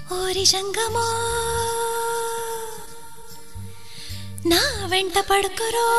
ఓరి జంగమో నా వెంట పడుకురో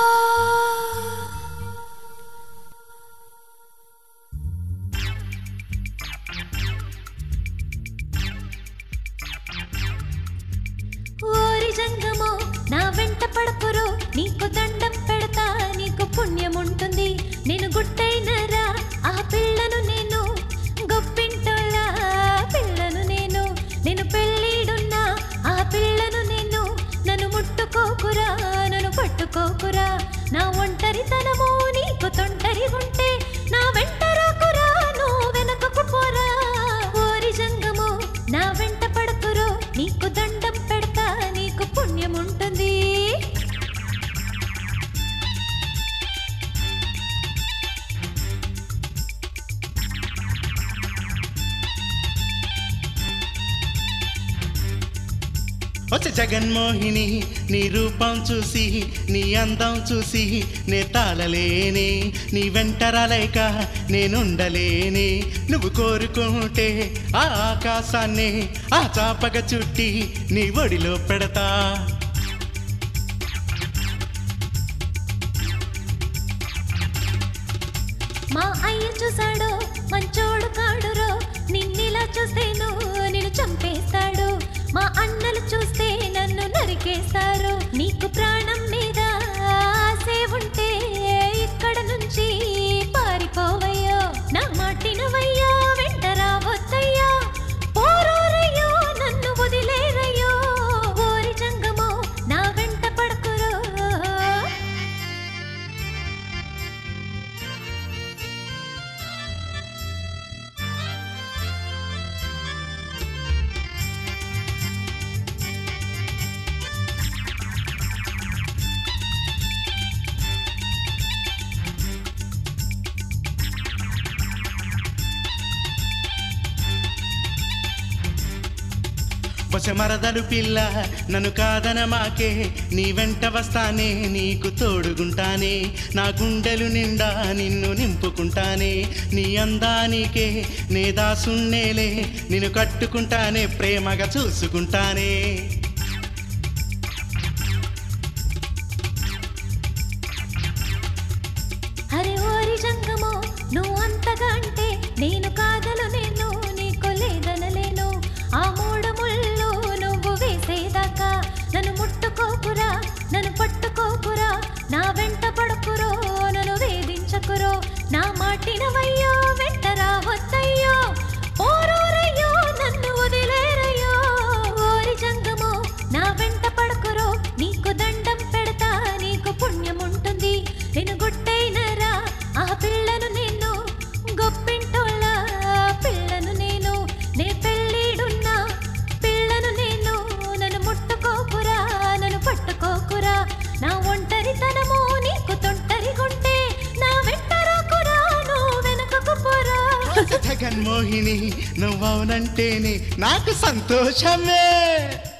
ఓరి జంగమో నా వెంట పడుకురో నీకు దండం పెడతా నీకు పుణ్యం ఉంటుంది నేను గుట్టైనరా ఆ పిల్లను నేను గొప్పింటోళ్ళ పిల్లను నేను నేను పెళ్ళిడున్నా ఆ పిల్లను నేను నన్ను ముట్టుకోకురా నన్ను పట్టుకోకురా నా ఒంటరితనము నీకు తొంటరి ఉంటే నా వెంట రాకురా నువ్వు వెనకకు పోరా ఓరి జంగము నా వెంట పడుకురో నీకు దండం పెడతా నీకు పుణ్యం ఉంటుంది వచ్చే జగన్మోహిని నీ రూపం చూసి నీ అందం చూసి నే తాళలేనే నీ వెంటరాలేక నేనుండలేనే నువ్వు కోరుకుంటే ఆ ఆకాశాన్ని ఆ చాపగ చుట్టి నీ ఒడిలో పెడతా మా అయ్య చూసాడు మంచోడు కాడురో నిన్నిలా చూస్తేను నిన్ను చంపేస్తాడు మా అన్నలు చూస్తే నన్ను నరికేస్తారు నీకు ప్రాణం మీద ఆసే ఉంటే ఇక్కడ నుంచి పారిపోవయ్యో నా మాటినవయ్యా వెంట రావద్దయ్యా పోరోరయ్యో నన్ను వదిలేరయ్యో ఓరి జంగమో నా వెంట పడుకురో వశ మరదలు పిల్ల నన్ను కాదన మాకే నీ వెంట వస్తానే నీకు తోడుగుంటానే నా గుండెలు నిండా నిన్ను నింపుకుంటానే నీ అందానికే నే దాసున్నేలే నిన్ను కట్టుకుంటానే ప్రేమగా చూసుకుంటానే అరే ఓరి జంగమో నువ్వు అంతగా అంటే నేను కాదలు నేను నీకు లేదనలేను ఆ మూడు ముళ్ళు నువ్వు వేసేదాకా నన్ను ముట్టుకోకురా నన్ను పట్టుకోకురా నా వెంట పడుకురో నన్ను వేధించకురో నా మాటినవయ్యో వెంట రావద్దయ్యో ఓరోరయ్యో నన్ను వదిలేరయ్యో ఓరి జంగమో నా వెంట పడుకురో నీకు దండం పెడతా నీకు పుణ్యం ఉంటుంది నేను గుట్టైనరా ఆ పిల్లను నేను గొప్పింటోళ్ళ పిల్లను నేను నే పెళ్ళిడున్నా పిల్లను నేను నన్ను ముట్టుకోకురా నన్ను పట్టుకోకురా నా ఒంటరితనము నీకు తొంటరిగుంటే నా వెంట రాకురా నువ్వు వెనకకు పోరా జగన్మోహిని నువ్వవునంటేనే నాకు సంతోషమే